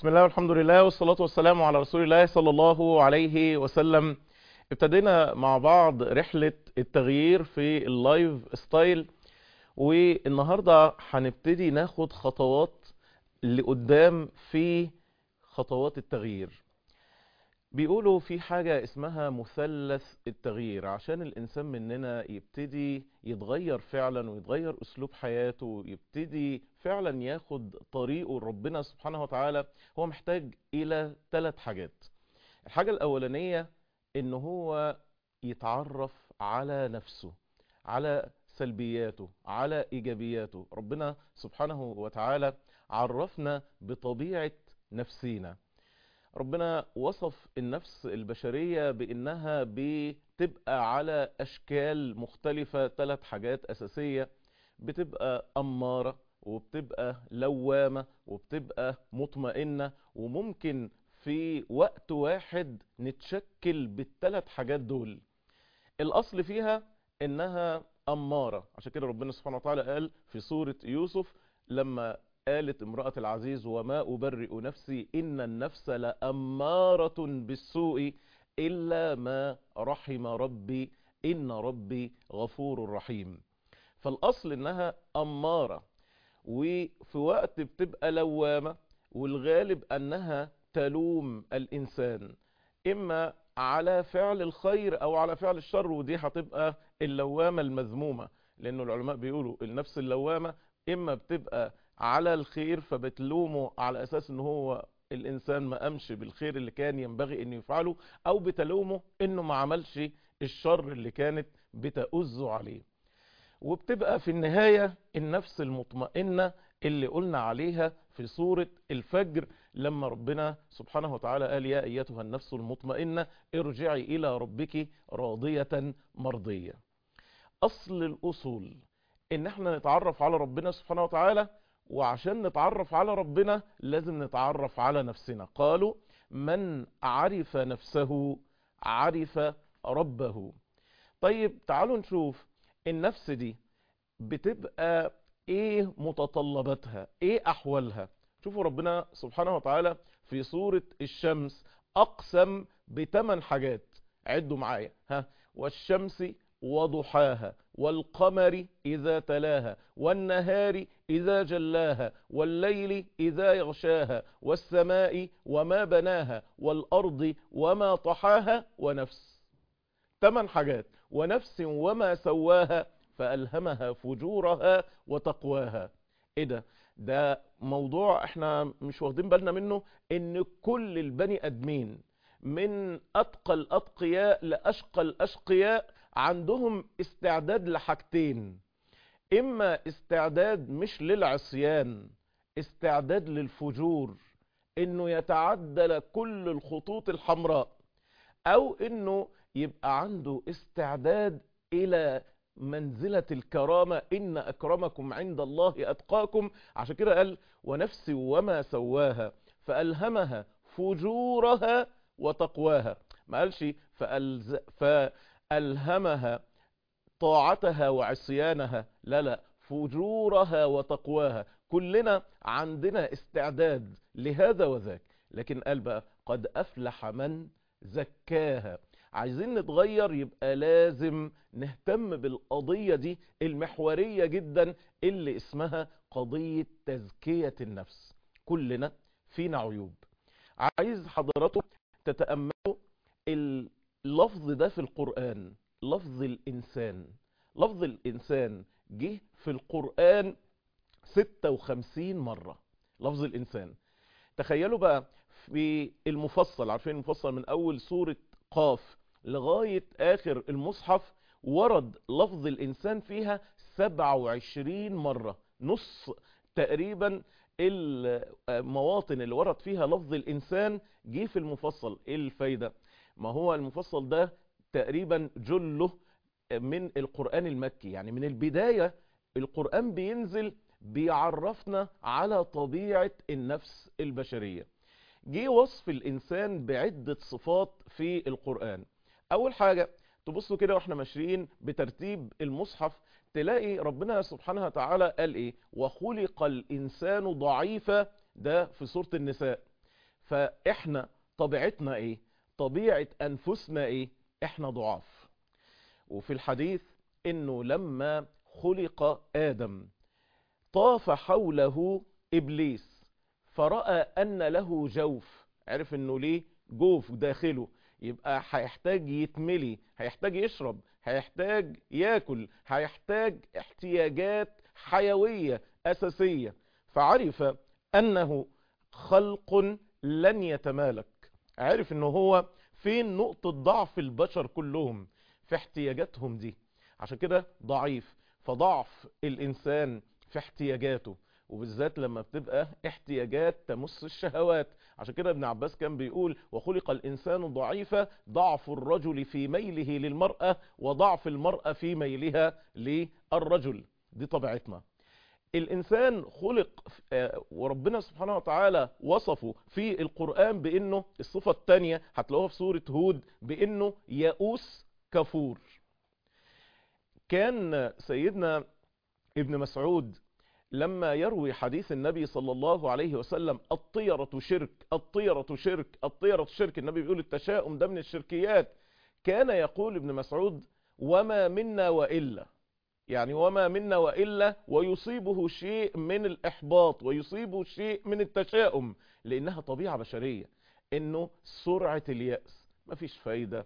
بسم الله والحمد لله والصلاة والسلام على رسول الله صلى الله عليه وسلم ابتدينا مع بعض رحلة التغيير في اللايف ستايل والنهاردة هنبتدي ناخد خطوات لقدام في خطوات التغيير بيقولوا في حاجة اسمها مثلث التغيير عشان الإنسان مننا يبتدي يتغير فعلا ويتغير أسلوب حياته ويبتدي فعلا ياخد طريقه ربنا سبحانه وتعالى هو محتاج إلى ثلاث حاجات الحاجة الأولانية إن هو يتعرف على نفسه على سلبياته على إيجابياته ربنا سبحانه وتعالى عرفنا بطبيعة نفسينا ربنا وصف النفس البشرية بأنها بتبقى على أشكال مختلفة ثلاث حاجات أساسية بتبقى أمارة وبتبقى لوامة وبتبقى مطمئنة وممكن في وقت واحد نتشكل بالثلاث حاجات دول الأصل فيها إنها أمارة عشان كده ربنا سبحانه وتعالى قال في سورة يوسف لما قالت امرأة العزيز وما أبرئ نفسي إن النفس لأمارة بالسوء إلا ما رحم ربي إن ربي غفور رحيم فالأصل إنها أمارة وفي وقت بتبقى لوامة والغالب أنها تلوم الإنسان إما على فعل الخير أو على فعل الشر ودي هتبقى اللوامة المذمومة لأنه العلماء بيقولوا النفس اللوامة إما بتبقى على الخير فبتلومه على اساس ان هو الانسان ما قامش بالخير اللي كان ينبغي انه يفعله او بتلومه انه ما عملش الشر اللي كانت بتأذه عليه وبتبقى في النهاية النفس المطمئنة اللي قلنا عليها في سورة الفجر لما ربنا سبحانه وتعالى قال يا ايتها النفس المطمئنة ارجعي الى ربك راضية مرضية اصل الاصول ان احنا نتعرف على ربنا سبحانه وتعالى وعشان نتعرف على ربنا لازم نتعرف على نفسنا قالوا من عرف نفسه عرف ربه طيب تعالوا نشوف النفس دي بتبقى ايه متطلباتها ايه احوالها شوفوا ربنا سبحانه وتعالى في سورة الشمس اقسم بثمان حاجات عدوا معايا ها والشمس وضحاها والقمر إذا تلاها والنهار إذا جلاها والليل إذا يغشاها والسماء وما بناها والأرض وما طحاها ونفس ثمان حاجات ونفس وما سواها فألهمها فجورها وتقواها ايه ده ده موضوع احنا مش واخدين بالنا منه ان كل البني ادمين من اتقى الاتقياء لاشقى الاشقياء عندهم استعداد لحاجتين اما استعداد مش للعصيان استعداد للفجور انه يتعدل كل الخطوط الحمراء او انه يبقى عنده استعداد الى منزلة الكرامة ان اكرمكم عند الله اتقاكم عشان كده قال ونفس وما سواها فالهمها فجورها وتقواها ما قالش فألز... فألهمها طاعتها وعصيانها لا لا فجورها وتقواها كلنا عندنا استعداد لهذا وذاك لكن قال بقى قد أفلح من زكاها عايزين نتغير يبقى لازم نهتم بالقضية دي المحورية جدا اللي اسمها قضية تزكية النفس كلنا فينا عيوب عايز حضراتكم تتأملوا اللفظ ده في القرآن لفظ الإنسان لفظ الإنسان جه في القرآن 56 مرة لفظ الإنسان تخيلوا بقى في المفصل عارفين المفصل من أول سورة قاف لغاية آخر المصحف ورد لفظ الإنسان فيها 27 مرة نص تقريبا المواطن اللي ورد فيها لفظ الإنسان جه في المفصل ايه الفايدة ما هو المفصل ده تقريبا جله من القرآن المكي يعني من البداية القرآن بينزل بيعرفنا على طبيعة النفس البشرية جه وصف الإنسان بعدة صفات في القرآن أول حاجة تبصوا كده واحنا ماشيين بترتيب المصحف تلاقي ربنا سبحانه وتعالى قال ايه وخلق الإنسان ضعيفا ده في سورة النساء فاحنا طبيعتنا ايه طبيعة انفسنا ايه احنا ضعاف وفي الحديث انه لما خلق ادم طاف حوله ابليس فرأى ان له جوف عرف انه ليه جوف داخله يبقى هيحتاج يتملي هيحتاج يشرب هيحتاج ياكل هيحتاج احتياجات حيوية اساسية فعرف انه خلق لن يتمالك عرف انه هو فين نقطة ضعف البشر كلهم في احتياجاتهم دي عشان كده ضعيف فضعف الانسان في احتياجاته وبالذات لما بتبقى احتياجات تمس الشهوات عشان كده ابن عباس كان بيقول وخلق الانسان ضعيفا ضعف الرجل في ميله للمرأة وضعف المرأة في ميلها للرجل دي طبيعتنا الانسان خلق وربنا سبحانه وتعالى وصفه في القرآن بانه الصفة الثانية هتلاقوها في سورة هود بانه يئوس كفور كان سيدنا ابن مسعود لما يروي حديث النبي صلى الله عليه وسلم الطيرة شرك الطيرة شرك الطيرة شرك النبي بيقول التشاؤم ده من الشركيات كان يقول ابن مسعود وما منا وإلا يعني وما منا وإلا ويصيبه شيء من الإحباط ويصيبه شيء من التشاؤم لأنها طبيعة بشرية إنه سرعة اليأس مفيش فايدة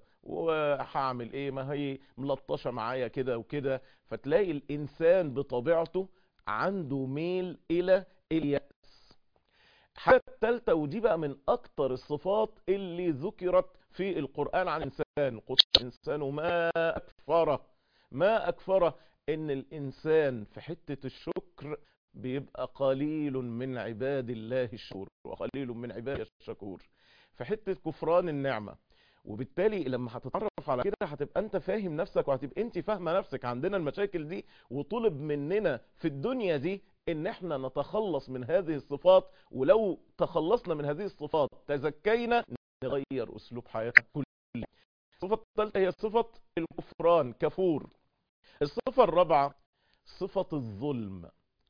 وهعمل ايه ما هي ملطشة معايا كده وكده فتلاقي الإنسان بطبيعته عنده ميل إلى اليأس حاجة الثالثة ودي بقى من أكتر الصفات اللي ذكرت في القرآن عن الإنسان قتل الإنسان ما أكفره ما أكفره إن الإنسان في حتة الشكر بيبقى قليل من عباد الله الشكور وقليل من عباد الشكور في حتة كفران النعمة وبالتالي لما هتتعرف على كده هتبقى انت فاهم نفسك وهتبقى انت فاهمه نفسك عندنا المشاكل دي وطلب مننا في الدنيا دي ان احنا نتخلص من هذه الصفات ولو تخلصنا من هذه الصفات تزكينا نغير اسلوب حياتنا كله الصفه الثالثه هي صفه الكفران كفور الصفه الرابعه صفه الظلم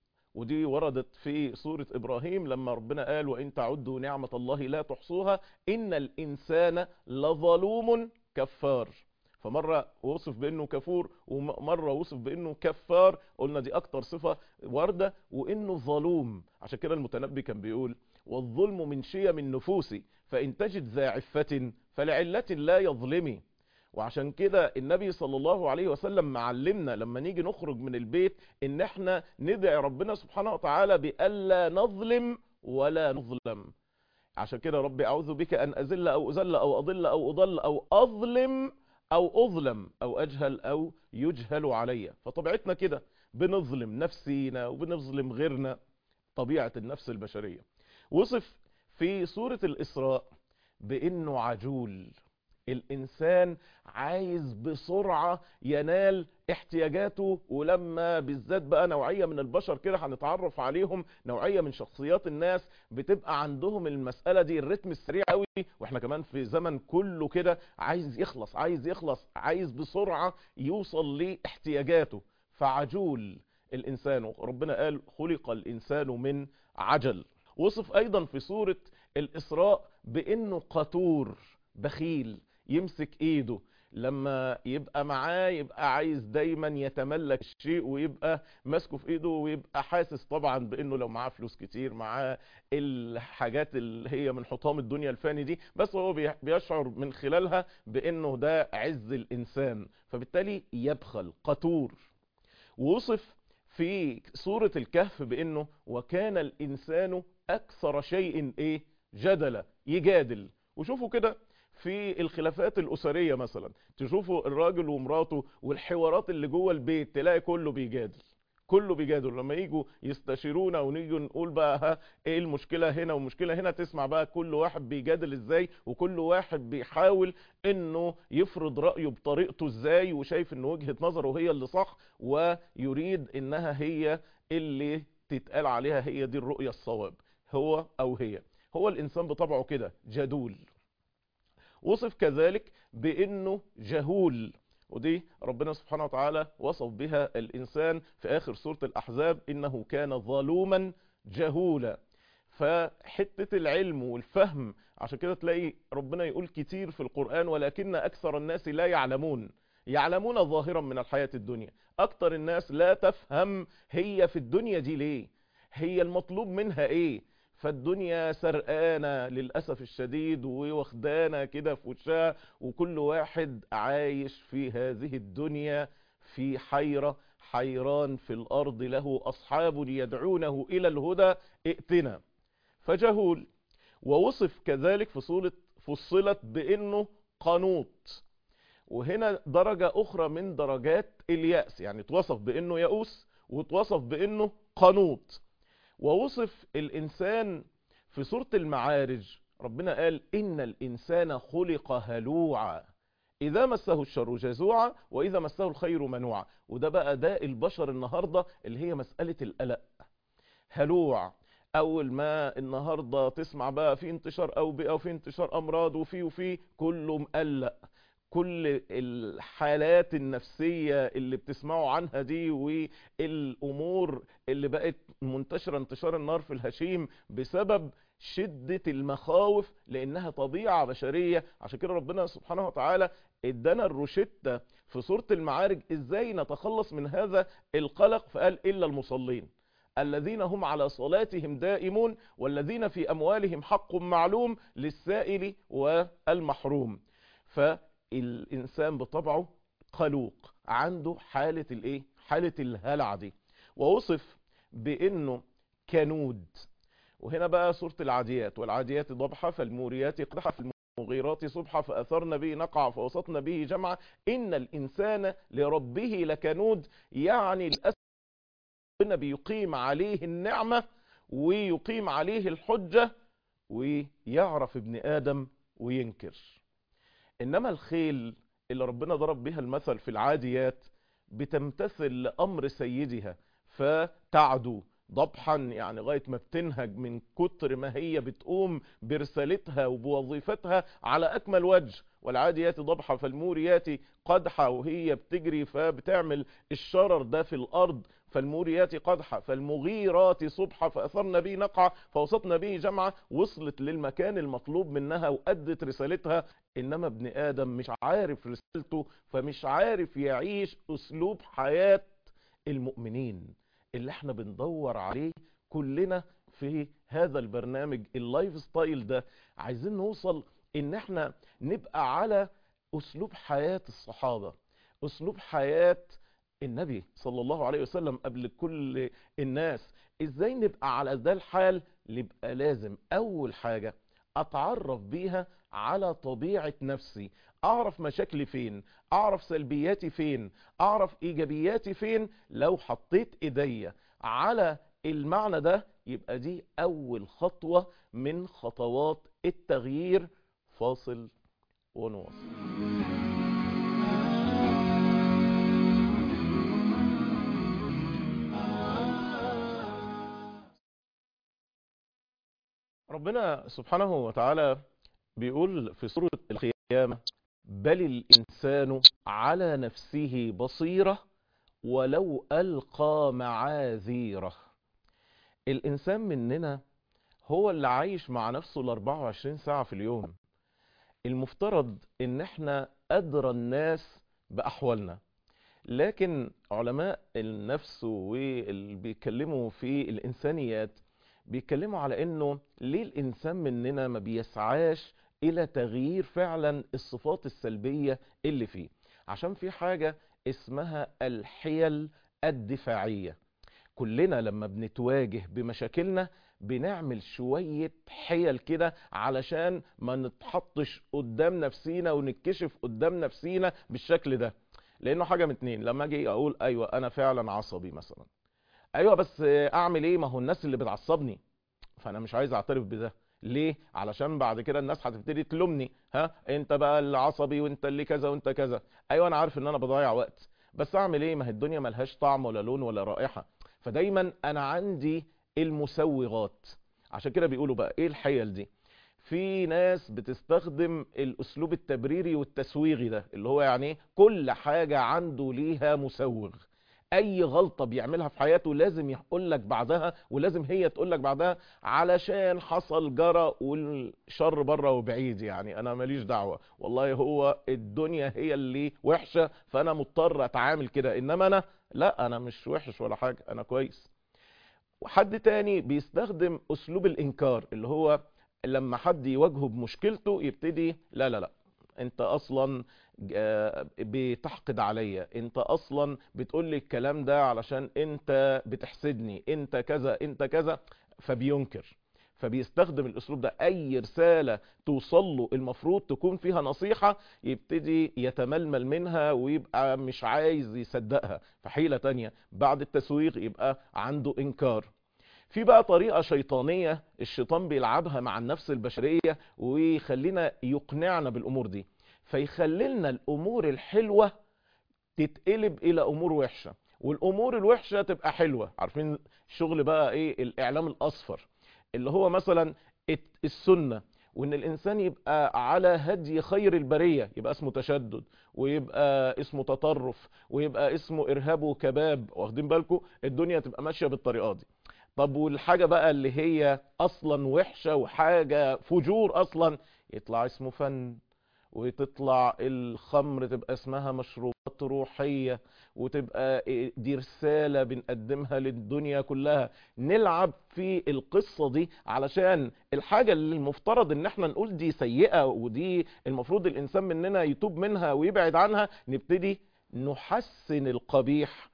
ودي وردت في سورة إبراهيم لما ربنا قال وإن تعدوا نعمة الله لا تحصوها إن الإنسان لظلوم كفار فمرة وصف بأنه كفور ومرة وصف بأنه كفار قلنا دي أكتر صفة وردة وإنه ظلوم عشان كده المتنبي كان بيقول والظلم من شيم النفوس فإن تجد ذا عفة فلعلة لا يظلمي وعشان كده النبي صلى الله عليه وسلم معلمنا لما نيجي نخرج من البيت ان احنا ندعي ربنا سبحانه وتعالى بألا نظلم ولا نظلم عشان كده ربي اعوذ بك ان ازل او ازل او اضل او اضل او اظلم او اظلم او اجهل او يجهل علي فطبيعتنا كده بنظلم نفسينا وبنظلم غيرنا طبيعة النفس البشرية وصف في سورة الاسراء بانه عجول الانسان عايز بسرعة ينال احتياجاته ولما بالذات بقى نوعية من البشر كده هنتعرف عليهم نوعية من شخصيات الناس بتبقى عندهم المسألة دي الريتم السريع قوي واحنا كمان في زمن كله كده عايز يخلص عايز يخلص عايز بسرعة يوصل لاحتياجاته فعجول الانسان ربنا قال خلق الانسان من عجل وصف ايضا في سورة الاسراء بانه قتور بخيل يمسك ايده لما يبقى معاه يبقى عايز دايما يتملك الشيء ويبقى ماسكه في ايده ويبقى حاسس طبعا بانه لو معاه فلوس كتير معاه الحاجات اللي هي من حطام الدنيا الفاني دي بس هو بيشعر من خلالها بانه ده عز الانسان فبالتالي يبخل قتور ووصف في سورة الكهف بانه وكان الانسان اكثر شيء ايه جدلا يجادل وشوفوا كده في الخلافات الأسرية مثلا تشوفوا الراجل ومراته والحوارات اللي جوه البيت تلاقي كله بيجادل كله بيجادل لما يجوا يستشيرونا ونيجوا نقول بقى ها ايه المشكلة هنا والمشكلة هنا تسمع بقى كل واحد بيجادل ازاي وكل واحد بيحاول انه يفرض رأيه بطريقته ازاي وشايف ان وجهة نظره هي اللي صح ويريد انها هي اللي تتقال عليها هي دي الرؤية الصواب هو او هي هو الانسان بطبعه كده جدول وصف كذلك بانه جهول ودي ربنا سبحانه وتعالى وصف بها الانسان في اخر سورة الاحزاب انه كان ظلوما جهولا فحتة العلم والفهم عشان كده تلاقي ربنا يقول كتير في القرآن ولكن أكثر الناس لا يعلمون يعلمون ظاهرا من الحياة الدنيا أكتر الناس لا تفهم هي في الدنيا دي ليه هي المطلوب منها ايه فالدنيا سرقانة للأسف الشديد وواخدانا كده في وشها وكل واحد عايش في هذه الدنيا في حيرة حيران في الأرض له أصحاب يدعونه إلى الهدى ائتنا فجهول ووصف كذلك في سورة فصلت بأنه قنوط وهنا درجة أخرى من درجات اليأس يعني توصف بأنه يأوس وتوصف بأنه قنوط ووصف الإنسان في سورة المعارج ربنا قال إن الإنسان خلق هلوعا إذا مسه الشر جزوعا وإذا مسه الخير منوعا وده بقى داء البشر النهاردة اللي هي مسألة القلق هلوع أول ما النهاردة تسمع بقى في انتشار أوبئة وفي انتشار أمراض وفي وفي كله مقلق كل الحالات النفسية اللي بتسمعوا عنها دي والأمور اللي بقت منتشرة انتشار النار في الهشيم بسبب شدة المخاوف لأنها طبيعة بشرية عشان كده ربنا سبحانه وتعالى ادانا الروشتة في سورة المعارج ازاي نتخلص من هذا القلق فقال إلا المصلين الذين هم على صلاتهم دائمون والذين في أموالهم حق معلوم للسائل والمحروم فالإنسان بطبعه قلوق عنده حالة الايه حالة الهلع دي ووصف بانه كنود وهنا بقى سورة العاديات والعاديات ضبحة فالموريات قدحة فالمغيرات صبحة فأثرن به نقع فوسطن به جمعة إن الإنسان لربه لكنود يعني الأسف ربنا بيقيم عليه النعمة ويقيم عليه الحجة ويعرف ابن آدم وينكر إنما الخيل اللي ربنا ضرب بها المثل في العاديات بتمتثل لأمر سيدها فتعدو ضبحا يعني لغاية ما بتنهج من كتر ما هي بتقوم برسالتها وبوظيفتها على أكمل وجه والعاديات ضبحة فالموريات قدحة وهي بتجري فبتعمل الشرر ده في الأرض فالموريات قدحة فالمغيرات صبحة فأثرن به نقعة فوسطن به جمعة وصلت للمكان المطلوب منها وأدت رسالتها إنما ابن آدم مش عارف رسالته فمش عارف يعيش أسلوب حياة المؤمنين اللي احنا بندور عليه كلنا في هذا البرنامج اللايف ستايل ده عايزين نوصل ان احنا نبقى على اسلوب حياة الصحابة اسلوب حياة النبي صلى الله عليه وسلم قبل كل الناس ازاي نبقى على ده الحال يبقى لازم اول حاجة اتعرف بيها على طبيعة نفسي اعرف مشاكلي فين اعرف سلبياتي فين اعرف ايجابياتي فين لو حطيت ايديا على المعنى ده يبقى دي اول خطوة من خطوات التغيير فاصل ونواصل ربنا سبحانه وتعالى بيقول في سورة القيامة بل الإنسان على نفسه بصيرة ولو ألقى معاذيره الإنسان مننا هو اللي عايش مع نفسه ال 24 ساعة في اليوم المفترض ان احنا أدرى الناس بأحوالنا لكن علماء النفس واللي بيتكلموا في الإنسانيات بيتكلموا على انه ليه الإنسان مننا ما بيسعاش الى تغيير فعلا الصفات السلبية اللي فيه عشان في حاجة اسمها الحيل الدفاعية كلنا لما بنتواجه بمشاكلنا بنعمل شوية حيل كده علشان ما نتحطش قدام نفسينا ونتكشف قدام نفسينا بالشكل ده لانه حاجة من اتنين لما اجي اقول ايوه انا فعلا عصبي مثلا ايوه بس اعمل ايه ما هو الناس اللي بتعصبني فانا مش عايز اعترف بده ليه علشان بعد كده الناس هتبتدي تلومني ها انت بقى اللي عصبي وانت اللي كذا وانت كذا ايوه انا عارف ان انا بضيع وقت بس اعمل ايه ما هي الدنيا ملهاش طعم ولا لون ولا رائحة فدايما انا عندي المسوغات عشان كده بيقولوا بقى ايه الحيل دي في ناس بتستخدم الاسلوب التبريري والتسويغي ده اللي هو يعني كل حاجة عنده ليها مسوغ اي غلطة بيعملها في حياته لازم يقول لك بعدها ولازم هي تقول لك بعدها علشان حصل جرى والشر بره وبعيد يعني انا ماليش دعوة والله هو الدنيا هي اللي وحشة فانا مضطر اتعامل كده انما انا لا انا مش وحش ولا حاجة انا كويس وحد تاني بيستخدم اسلوب الانكار اللي هو لما حد يواجهه بمشكلته يبتدي لا لا لا انت اصلا بتحقد عليا انت اصلا بتقول لي الكلام ده علشان انت بتحسدني انت كذا انت كذا فبينكر فبيستخدم الاسلوب ده اي رسالة توصل له المفروض تكون فيها نصيحة يبتدي يتململ منها ويبقى مش عايز يصدقها فحيلة تانية بعد التسويق يبقى عنده انكار في بقى طريقة شيطانية الشيطان بيلعبها مع النفس البشرية ويخلينا يقنعنا بالامور دي فيخللنا الامور الحلوة تتقلب الى امور وحشة والامور الوحشة تبقى حلوة عارفين الشغل بقى ايه الاعلام الاصفر اللي هو مثلا السنة وان الانسان يبقى على هدي خير البرية يبقى اسمه تشدد ويبقى اسمه تطرف ويبقى اسمه ارهاب وكباب واخدين بالكم الدنيا تبقى ماشية بالطريقة دي طب والحاجة بقى اللي هي اصلا وحشة وحاجة فجور اصلا يطلع اسمه فن وتطلع الخمر تبقى اسمها مشروبات روحية وتبقى دي رسالة بنقدمها للدنيا كلها نلعب في القصة دي علشان الحاجة اللي المفترض ان احنا نقول دي سيئة ودي المفروض الانسان مننا يتوب منها ويبعد عنها نبتدي نحسن القبيح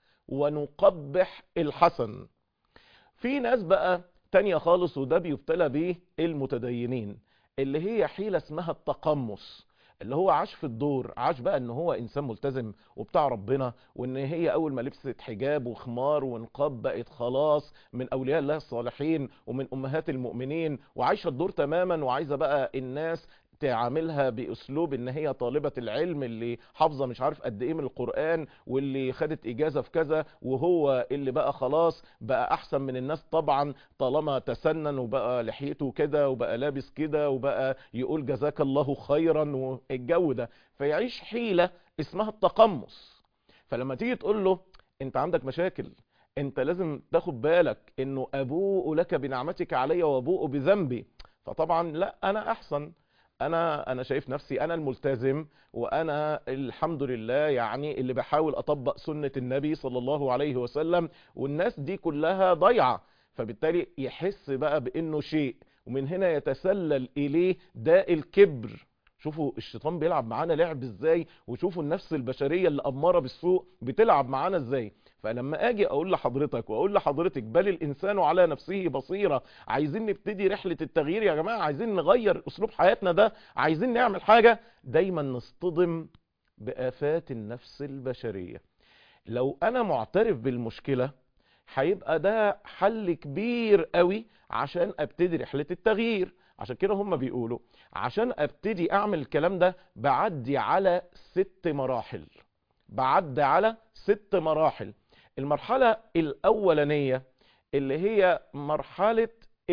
ونقبح الحسن في ناس بقى تانية خالص وده بيبتلى بيه المتدينين اللي هي حيلة اسمها التقمص اللي هو عاش في الدور عاش بقى ان هو انسان ملتزم وبتاع ربنا وان هي اول ما لبست حجاب وخمار ونقاب بقت خلاص من اولياء الله الصالحين ومن امهات المؤمنين وعايشة الدور تماما وعايزة بقى الناس تعاملها باسلوب ان هي طالبة العلم اللي حافظة مش عارف قد ايه من القرآن واللي خدت اجازة في كذا وهو اللي بقى خلاص بقى احسن من الناس طبعا طالما تسنن وبقى لحيته كده وبقى لابس كده وبقى يقول جزاك الله خيرا والجو ده فيعيش حيلة اسمها التقمص فلما تيجي تقول له انت عندك مشاكل انت لازم تاخد بالك انه ابوء لك بنعمتك علي وابوء بذنبي فطبعا لا انا احسن انا انا شايف نفسي انا الملتزم وانا الحمد لله يعني اللي بحاول اطبق سنة النبي صلى الله عليه وسلم والناس دي كلها ضيعة فبالتالي يحس بقى بانه شيء ومن هنا يتسلل اليه داء الكبر شوفوا الشيطان بيلعب معانا لعب ازاي وشوفوا النفس البشرية اللي امارة بالسوء بتلعب معانا ازاي فلما اجي اقول لحضرتك واقول لحضرتك بل الانسان على نفسه بصيرة عايزين نبتدي رحلة التغيير يا جماعة عايزين نغير اسلوب حياتنا ده عايزين نعمل حاجة دايما نصطدم بآفات النفس البشرية لو انا معترف بالمشكلة هيبقى ده حل كبير قوي عشان ابتدي رحلة التغيير عشان كده هم بيقولوا عشان ابتدي اعمل الكلام ده بعدي على ست مراحل بعدي على ست مراحل المرحلة الأولانية اللي هي مرحلة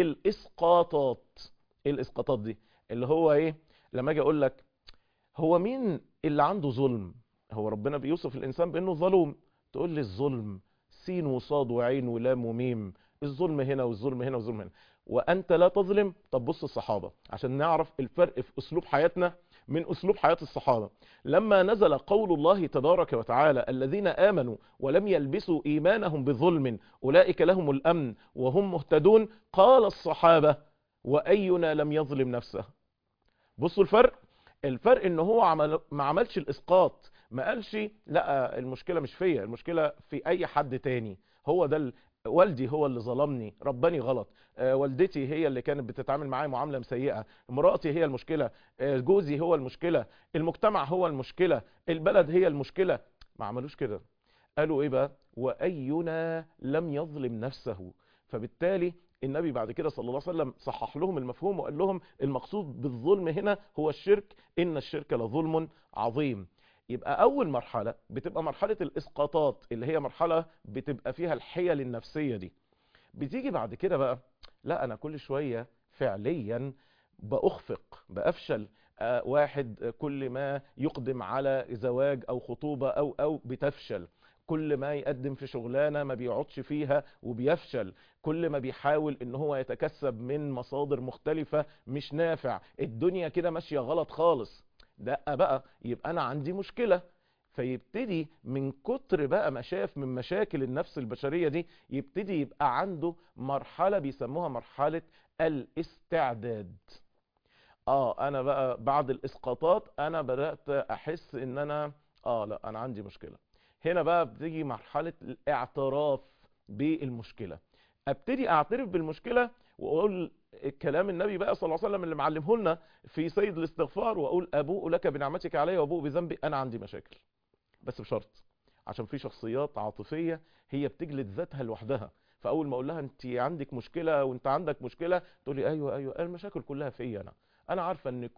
الإسقاطات إيه الإسقاطات دي اللي هو إيه لما أجي أقول لك هو مين اللي عنده ظلم هو ربنا بيوصف الإنسان بأنه ظلوم تقول لي الظلم سين وصاد وعين ولام وميم الظلم هنا والظلم هنا والظلم هنا وأنت لا تظلم طب بص الصحابة عشان نعرف الفرق في أسلوب حياتنا من أسلوب حياة الصحابة لما نزل قول الله تبارك وتعالى الذين آمنوا ولم يلبسوا إيمانهم بظلم أولئك لهم الأمن وهم مهتدون قال الصحابة وأينا لم يظلم نفسه بصوا الفرق الفرق ان هو عمل ما عملش الاسقاط ما قالش لا المشكلة مش فيا المشكلة في اي حد تاني هو ده ال... والدي هو اللي ظلمني رباني غلط آه والدتي هي اللي كانت بتتعامل معايا معاملة سيئة مراتي هي المشكلة آه جوزي هو المشكلة المجتمع هو المشكلة البلد هي المشكلة ما عملوش كده قالوا ايه بقى واينا لم يظلم نفسه فبالتالي النبي بعد كده صلى الله عليه وسلم صحح لهم المفهوم وقال لهم المقصود بالظلم هنا هو الشرك ان الشرك لظلم عظيم يبقى اول مرحلة بتبقى مرحلة الاسقاطات اللي هي مرحلة بتبقى فيها الحيل النفسية دي بتيجي بعد كده بقى لا انا كل شوية فعليا باخفق بافشل آه واحد كل ما يقدم على زواج او خطوبة او او بتفشل كل ما يقدم في شغلانة ما بيقعدش فيها وبيفشل كل ما بيحاول ان هو يتكسب من مصادر مختلفة مش نافع الدنيا كده ماشية غلط خالص ده بقى يبقى انا عندي مشكلة فيبتدي من كتر بقى ما شاف من مشاكل النفس البشرية دي يبتدي يبقى عنده مرحلة بيسموها مرحلة الاستعداد اه انا بقى بعد الاسقاطات انا بدأت احس ان انا اه لا انا عندي مشكلة هنا بقى بتيجي مرحلة الاعتراف بالمشكلة ابتدي اعترف بالمشكلة واقول كلام النبي بقى صلى الله عليه وسلم اللي معلمه لنا في سيد الاستغفار واقول ابوء لك بنعمتك علي وابوء بذنبي انا عندي مشاكل بس بشرط عشان في شخصيات عاطفية هي بتجلد ذاتها لوحدها فاول ما اقول لها انت عندك مشكلة وانت عندك مشكلة تقول لي ايوه ايوه المشاكل كلها فيا انا انا عارفة ان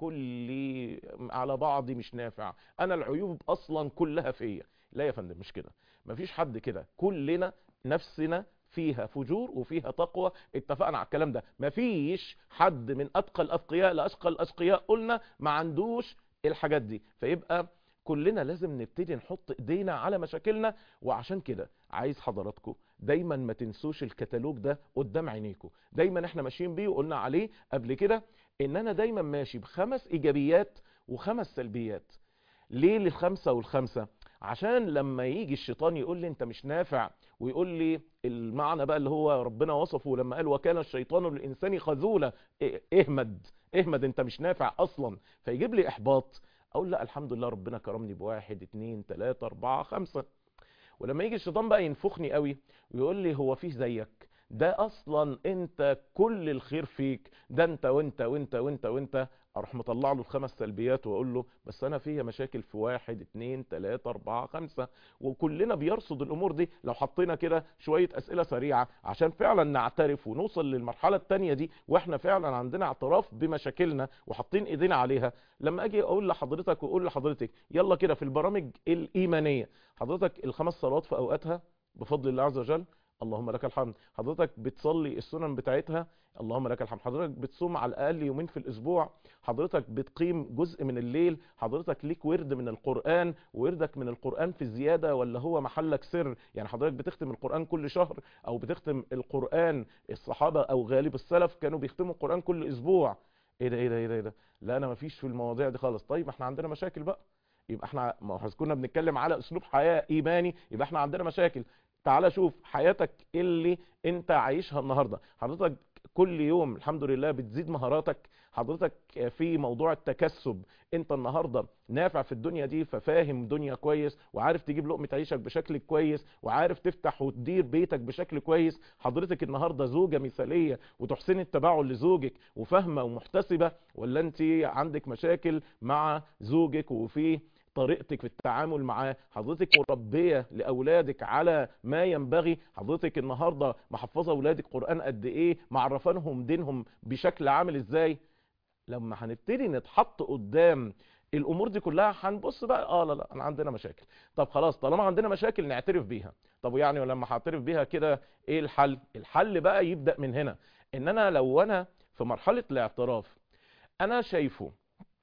كلي على بعضي مش نافع انا العيوب اصلا كلها فيا لا يا فندم مش كده مفيش حد كده كلنا نفسنا فيها فجور وفيها تقوى اتفقنا على الكلام ده مفيش حد من اتقى الاتقياء لاشقى الاشقياء قلنا ما عندوش الحاجات دي فيبقى كلنا لازم نبتدي نحط ايدينا على مشاكلنا وعشان كده عايز حضراتكم دايما ما تنسوش الكتالوج ده قدام عينيكم دايما احنا ماشيين بيه وقلنا عليه قبل كده ان انا دايما ماشي بخمس ايجابيات وخمس سلبيات ليه للخمسة والخمسة عشان لما يجي الشيطان يقول لي انت مش نافع ويقول لي المعنى بقى اللي هو ربنا وصفه لما قال وكان الشيطان للإنسان خذولا اهمد اهمد انت مش نافع اصلا فيجيب لي احباط اقول لا الحمد لله ربنا كرمني بواحد اتنين تلاتة اربعة خمسة ولما يجي الشيطان بقى ينفخني قوي ويقول لي هو فيه زيك ده اصلا انت كل الخير فيك ده انت وانت وانت وانت وانت اروح مطلع له الخمس سلبيات واقول له بس انا فيها مشاكل في واحد اتنين تلاتة اربعة خمسة وكلنا بيرصد الامور دي لو حطينا كده شوية اسئلة سريعة عشان فعلا نعترف ونوصل للمرحلة التانية دي واحنا فعلا عندنا اعتراف بمشاكلنا وحاطين ايدينا عليها لما اجي اقول لحضرتك واقول لحضرتك يلا كده في البرامج الايمانية حضرتك الخمس صلوات في اوقاتها بفضل الله عز وجل اللهم لك الحمد حضرتك بتصلي السنن بتاعتها اللهم لك الحمد حضرتك بتصوم على الاقل يومين في الاسبوع حضرتك بتقيم جزء من الليل حضرتك ليك ورد من القرآن وردك من القرآن في زيادة ولا هو محلك سر يعني حضرتك بتختم القرآن كل شهر او بتختم القرآن الصحابة او غالب السلف كانوا بيختموا القرآن كل اسبوع ايه ده ايه ده ايه ده, إيه ده؟ لا انا مفيش في المواضيع دي خالص طيب احنا عندنا مشاكل بقى يبقى احنا ما هو كنا بنتكلم على اسلوب حياة ايماني يبقى احنا عندنا مشاكل تعال شوف حياتك اللي انت عايشها النهاردة حضرتك كل يوم الحمد لله بتزيد مهاراتك حضرتك في موضوع التكسب انت النهاردة نافع في الدنيا دي ففاهم دنيا كويس وعارف تجيب لقمة عيشك بشكل كويس وعارف تفتح وتدير بيتك بشكل كويس حضرتك النهاردة زوجة مثالية وتحسن التباعل لزوجك وفاهمة ومحتسبة ولا انت عندك مشاكل مع زوجك وفي طريقتك في التعامل معاه حضرتك مربية لأولادك على ما ينبغي حضرتك النهاردة محفظة أولادك قرآن قد إيه معرفانهم دينهم بشكل عامل إزاي لما هنبتدي نتحط قدام الامور دي كلها هنبص بقى اه لا لا انا عندنا مشاكل طب خلاص طالما عندنا مشاكل نعترف بيها طب يعني ولما هعترف بيها كده ايه الحل الحل بقى يبدأ من هنا ان انا لو انا في مرحلة الاعتراف انا شايفه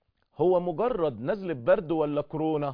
هو مجرد نزلة برد ولا كورونا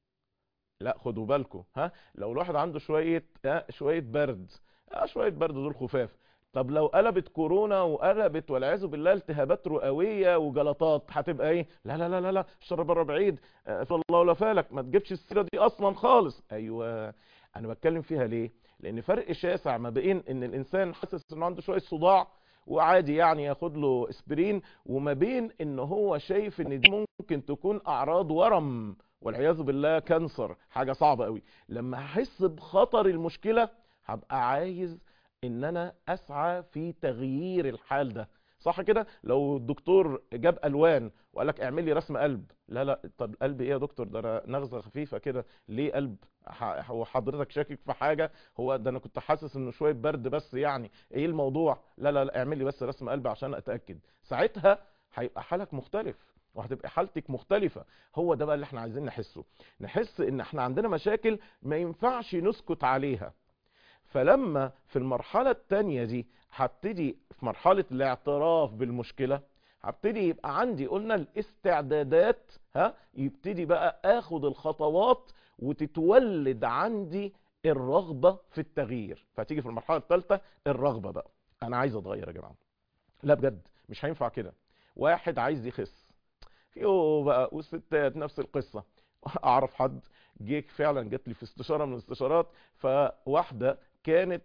لا خدوا بالكم ها لو الواحد عنده شوية اه شوية برد اه شوية برد دول خفاف طب لو قلبت كورونا وقلبت والعياذ بالله التهابات رئويه وجلطات هتبقى ايه لا لا لا لا لا الشر بره بعيد اه الله ولا فالك ما تجيبش السيره دي اصلا خالص ايوه انا بتكلم فيها ليه لان فرق شاسع ما بين ان الانسان حاسس انه عنده شويه صداع وعادي يعني ياخد له اسبرين وما بين ان هو شايف ان دي ممكن تكون اعراض ورم والعياذ بالله كانسر حاجه صعبه قوي لما احس بخطر المشكله هبقى عايز ان انا اسعى في تغيير الحال ده صح كده لو الدكتور جاب الوان وقال لك اعمل لي رسم قلب لا لا طب قلب ايه يا دكتور ده انا نغزه خفيفه كده ليه قلب هو حضرتك شاكك في حاجه هو ده انا كنت حاسس انه شويه برد بس يعني ايه الموضوع لا لا لا اعمل لي بس رسم قلب عشان اتاكد ساعتها هيبقى حالك مختلف وهتبقى حالتك مختلفة هو ده بقى اللي احنا عايزين نحسه نحس ان احنا عندنا مشاكل ما ينفعش نسكت عليها فلما في المرحلة التانية دي هبتدي في مرحلة الاعتراف بالمشكلة هبتدي يبقى عندي قلنا الاستعدادات ها يبتدي بقى اخد الخطوات وتتولد عندي الرغبة في التغيير فتيجي في المرحلة الثالثة الرغبة بقى انا عايز اتغير يا جماعة لا بجد مش هينفع كده واحد عايز يخس يو بقى والستات نفس القصة اعرف حد جه فعلا جات لي في استشارة من الاستشارات فواحدة كانت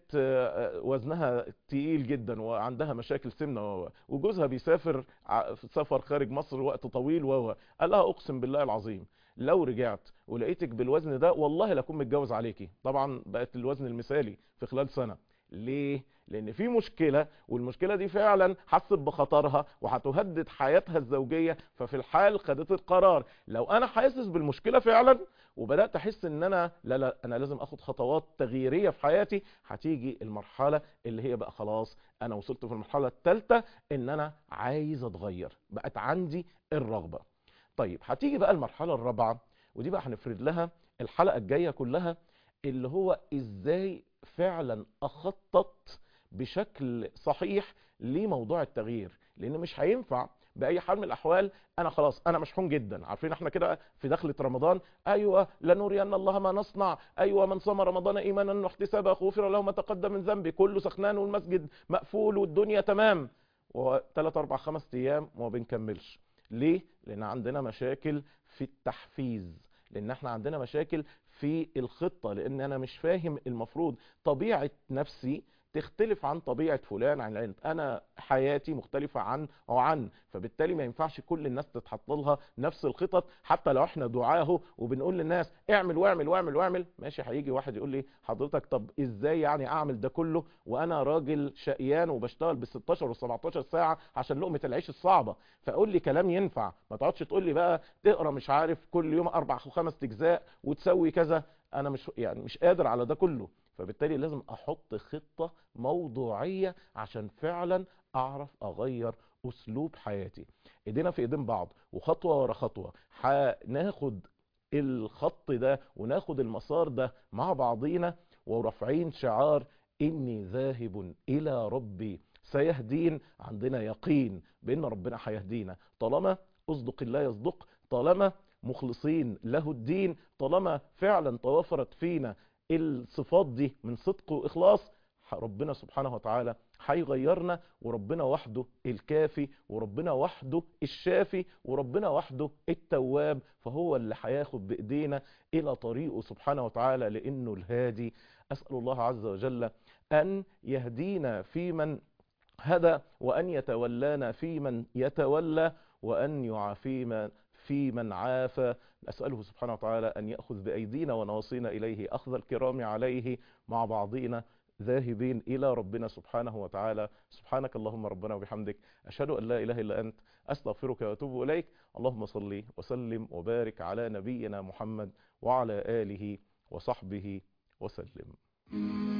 وزنها تقيل جدا وعندها مشاكل سمنه وجوزها بيسافر في سفر خارج مصر وقت طويل وهو قال لها اقسم بالله العظيم لو رجعت ولقيتك بالوزن ده والله لاكون متجوز عليكي طبعا بقت الوزن المثالي في خلال سنه ليه لان في مشكله والمشكله دي فعلا حست بخطرها وهتهدد حياتها الزوجيه ففي الحال خدت القرار لو انا حاسس بالمشكله فعلا وبدات احس ان انا لا لا انا لازم اخد خطوات تغييريه في حياتي هتيجي المرحله اللي هي بقى خلاص انا وصلت في المرحله الثالثه ان انا عايز اتغير بقت عندي الرغبه طيب هتيجي بقى المرحله الرابعه ودي بقى هنفرد لها الحلقه الجايه كلها اللي هو ازاي فعلا اخطط بشكل صحيح لموضوع التغيير لان مش هينفع باي حال من الاحوال انا خلاص انا مشحون جدا عارفين احنا كده في دخله رمضان ايوه لنرين الله ما نصنع ايوه من صام رمضان ايمانا واحتسابا غفر له ما تقدم من ذنبه كله سخنان والمسجد مقفول والدنيا تمام وثلاث اربع خمس ايام وما بنكملش ليه لان عندنا مشاكل في التحفيز لان احنا عندنا مشاكل في الخطه لان انا مش فاهم المفروض طبيعه نفسي تختلف عن طبيعة فلان عن العين انا حياتي مختلفة عن او عن فبالتالي ما ينفعش كل الناس تتحط لها نفس الخطط حتى لو احنا دعاه وبنقول للناس اعمل واعمل واعمل واعمل ماشي هيجي واحد يقول لي حضرتك طب ازاي يعني اعمل ده كله وانا راجل شقيان وبشتغل بال 16 و17 ساعة عشان لقمة العيش الصعبة فقول لي كلام ينفع ما تقعدش تقول لي بقى تقرا مش عارف كل يوم اربع وخمس اجزاء وتسوي كذا انا مش يعني مش قادر على ده كله فبالتالي لازم احط خطة موضوعية عشان فعلا اعرف اغير اسلوب حياتي ايدينا في ايدين بعض وخطوة ورا خطوة هناخد الخط ده وناخد المسار ده مع بعضينا ورافعين شعار اني ذاهب الى ربي سيهدين عندنا يقين بان ربنا هيهدينا طالما اصدق الله يصدق طالما مخلصين له الدين طالما فعلا توفرت فينا الصفات دي من صدق واخلاص ربنا سبحانه وتعالى هيغيرنا وربنا وحده الكافي وربنا وحده الشافي وربنا وحده التواب فهو اللي هياخد بايدينا الى طريقه سبحانه وتعالى لانه الهادي اسال الله عز وجل ان يهدينا في من هدى وان يتولانا في من يتولى وان يعافينا في من عافى نسأله سبحانه وتعالى أن يأخذ بأيدينا ونواصينا إليه أخذ الكرام عليه مع بعضنا ذاهبين إلى ربنا سبحانه وتعالى سبحانك اللهم ربنا وبحمدك أشهد أن لا إله إلا أنت أستغفرك وأتوب إليك اللهم صل وسلم وبارك على نبينا محمد وعلى آله وصحبه وسلم